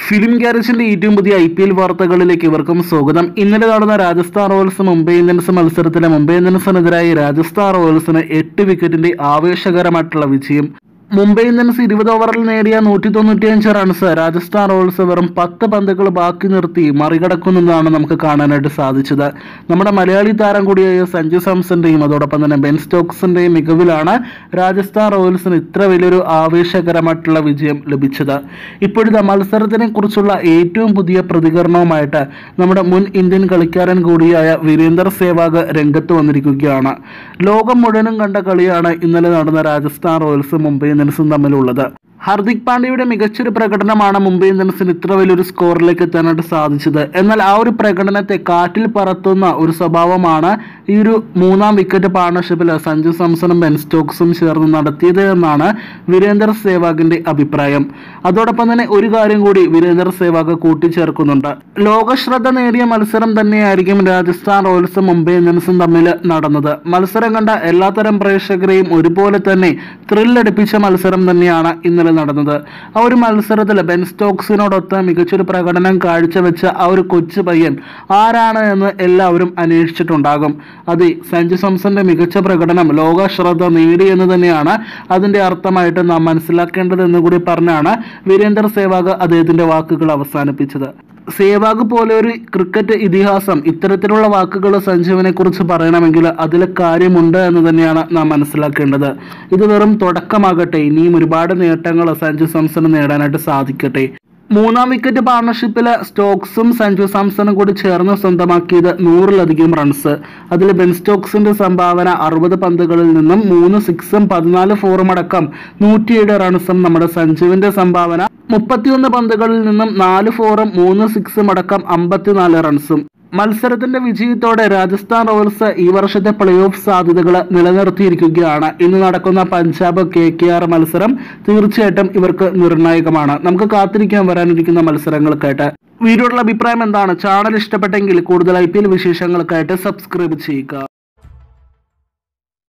film ഗ്യാരേജിന്റെ ഏറ്റവും പുതിയ I P L വാർത്തകളിലേക്ക് ഇവർക്കും സ്വാഗതം ഇന്നലെ നടന്ന രാജസ്ഥാൻ റോയൽസ് മുംബൈ ഇന്ത്യൻസ് മത്സരത്തിലെ മുംബൈ ഇന്ത്യൻസിനെതിരായി രാജസ്ഥാൻ റോയൽസിന് എട്ട് വിക്കറ്റിന്റെ ആവേശകരമായിട്ടുള്ള വിജയം മുംബൈ ഇന്ത്യൻസ് ഇരുപത് ഓവറിൽ നേടിയ നൂറ്റി തൊണ്ണൂറ്റിയഞ്ച് റൺസ് രാജസ്ഥാൻ റോയൽസ് വെറും പത്ത് പന്തുകൾ ബാക്കി നിർത്തി മറികടക്കുന്നതാണ് നമുക്ക് കാണാനായിട്ട് സാധിച്ചത് നമ്മുടെ മലയാളി താരം കൂടിയായ സഞ്ജു സാംസന്റെയും അതോടൊപ്പം തന്നെ ബെൻ സ്റ്റോക്സിന്റെയും മികവിലാണ് രാജസ്ഥാൻ റോയൽസിന് ഇത്ര വലിയൊരു ആവേശകരമായിട്ടുള്ള വിജയം ലഭിച്ചത് ഇപ്പോഴത്തെ മത്സരത്തിനെ കുറിച്ചുള്ള ഏറ്റവും പുതിയ പ്രതികരണവുമായിട്ട് നമ്മുടെ മുൻ ഇന്ത്യൻ കളിക്കാരൻ കൂടിയായ വീരേന്ദർ സേവാഗ് രംഗത്ത് വന്നിരിക്കുകയാണ് ലോകം മുഴുവനും കണ്ട കളിയാണ് ഇന്നലെ നടന്ന രാജസ്ഥാൻ റോയൽസ് മുംബൈ ഇന്ത്യൻസും തമ്മിലുള്ളത് ഹർദിക് പാണ്ഡ്യയുടെ മികച്ചൊരു പ്രകടനമാണ് മുംബൈ ഇന്ത്യൻസിന് ഇത്ര വലിയൊരു സ്കോറിലേക്ക് എത്താനായിട്ട് സാധിച്ചത് എന്നാൽ ആ ഒരു പ്രകടനത്തെ കാറ്റിൽ പറത്തുന്ന ഒരു സ്വഭാവമാണ് ഈ ഒരു മൂന്നാം വിക്കറ്റ് പാർട്ണർഷിപ്പിൽ സഞ്ജു സാംസണും ബെൻ സ്റ്റോക്സും ചേർന്ന് നടത്തിയത് എന്നാണ് വീരേന്ദർ സേവാഗിന്റെ അഭിപ്രായം അതോടൊപ്പം തന്നെ ഒരു കാര്യം കൂടി വീരേന്ദർ സേവാഗ് കൂട്ടിച്ചേർക്കുന്നുണ്ട് ലോകശ്രദ്ധ നേടിയ മത്സരം തന്നെയായിരിക്കും രാജസ്ഥാൻ റോയൽസും മുംബൈ ഇന്ത്യൻസും തമ്മിൽ നടന്നത് മത്സരം കണ്ട എല്ലാത്തരം പ്രേക്ഷകരെയും ഒരുപോലെ തന്നെ ത്രില്ലടിപ്പിച്ച മത്സരം തന്നെയാണ് ഇന്നലെ നടന്നത് ആ ഒരു മത്സരത്തിൽ ബെൻ സ്റ്റോക്സിനോടൊത്ത് മികച്ചൊരു പ്രകടനം കാഴ്ചവെച്ച ആ ഒരു കൊച്ചു പയ്യൻ ആരാണ് എന്ന് എല്ലാവരും അന്വേഷിച്ചിട്ടുണ്ടാകും അതെ സഞ്ജു സാംസന്റെ മികച്ച പ്രകടനം ലോക ശ്രദ്ധ നേടി എന്ന് തന്നെയാണ് അതിന്റെ അർത്ഥമായിട്ട് നാം മനസ്സിലാക്കേണ്ടത് എന്ന് കൂടി പറഞ്ഞാണ് വീരേന്ദർ സേവാഗ് അദ്ദേഹത്തിന്റെ വാക്കുകൾ അവസാനിപ്പിച്ചത് സേവാഗ് പോലെ ഒരു ക്രിക്കറ്റ് ഇതിഹാസം ഇത്തരത്തിലുള്ള വാക്കുകൾ സഞ്ജുവിനെ കുറിച്ച് പറയണമെങ്കിൽ അതിൽ കാര്യമുണ്ട് എന്ന് തന്നെയാണ് നാം മനസ്സിലാക്കേണ്ടത് ഇത് വെറും തുടക്കമാകട്ടെ ഇനിയും ഒരുപാട് നേട്ടങ്ങൾ സഞ്ജു സാംസണ് നേടാനായിട്ട് സാധിക്കട്ടെ മൂന്നാം വിക്കറ്റ് പാർട്ണർഷിപ്പിൽ സ്റ്റോക്സും സഞ്ജു സാംസണും കൂടി ചേർന്ന് സ്വന്തമാക്കിയത് നൂറിലധികം റൺസ് അതിൽ ബെൻ സ്റ്റോക്സിന്റെ സംഭാവന അറുപത് പന്തുകളിൽ നിന്നും മൂന്ന് സിക്സും പതിനാല് ഫോറും അടക്കം നൂറ്റിയേഴ് റൺസും നമ്മുടെ സഞ്ജുവിന്റെ സംഭാവന മുപ്പത്തിയൊന്ന് പന്തുകളിൽ നിന്നും നാല് ഫോറും മൂന്ന് സിക്സും അടക്കം അമ്പത്തിനാല് റൺസും മത്സരത്തിന്റെ വിജയത്തോടെ രാജസ്ഥാൻ റോയൽസ് ഈ വർഷത്തെ പ്ലേ ഓഫ് സാധ്യതകൾ നിലനിർത്തിയിരിക്കുകയാണ് ഇന്ന് നടക്കുന്ന പഞ്ചാബ് കെ കെ ആർ മത്സരം തീർച്ചയായിട്ടും ഇവർക്ക് നിർണായകമാണ് നമുക്ക് കാത്തിരിക്കാൻ വരാനിരിക്കുന്ന മത്സരങ്ങൾക്കായിട്ട് വീഡിയോയുടെ അഭിപ്രായം എന്താണ് ചാനൽ ഇഷ്ടപ്പെട്ടെങ്കിൽ കൂടുതൽ ഐ പി എൽ വിശേഷങ്ങൾക്കായിട്ട് സബ്സ്ക്രൈബ് ചെയ്യുക